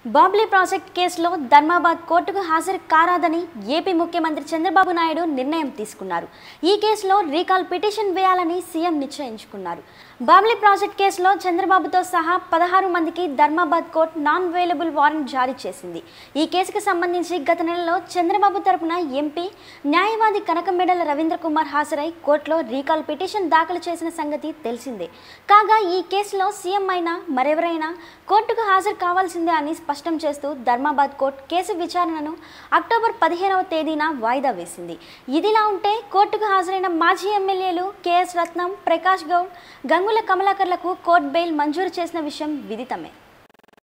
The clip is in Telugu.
బాబ్లీ ప్రాజెక్ట్ కేసులో ధర్మాబాద్ కోర్టుకు హాజరు కారాదని ఏపీ ముఖ్యమంత్రి చంద్రబాబు నాయుడు నిర్ణయం తీసుకున్నారు ఈ కేసులో రీకాల్ పిటిషన్ వేయాలని సీఎం నిశ్చయించుకున్నారు బాబ్లీ ప్రాజెక్ట్ కేసులో చంద్రబాబుతో సహా పదహారు మందికి Dharmabad court non available warrant జారీ చేసింది ఈ కేసుకు సంబంధించి గత నెలలో చంద్రబాబు తరపున ఎంపీ న్యాయవాది కనకమేడల రవీంద్ర కుమార్ హాజరై కోర్టులో రీకాల్ పిటిషన్ దాఖలు చేసిన సంగతి తెలిసిందే కాగా ఈ కేసులో సీఎం అయినా మరెవరైనా కోర్టుకు హాజరు కావాల్సిందే అని స్పష్టం చేస్తూ ధర్మాబాద్ కోర్టు కేసు విచారణను అక్టోబర్ పదిహేనవ తేదీన వాయిదా వేసింది ఇదిలా ఉంటే కోర్టుకు హాజరైన మాజీ ఎమ్మెల్యేలు కెఎస్ రత్నం ప్రకాష్ గౌడ్ గంగుల కమలాకర్లకు కోర్టు బెయిల్ మంజూరు చేసిన విషయం విదితమే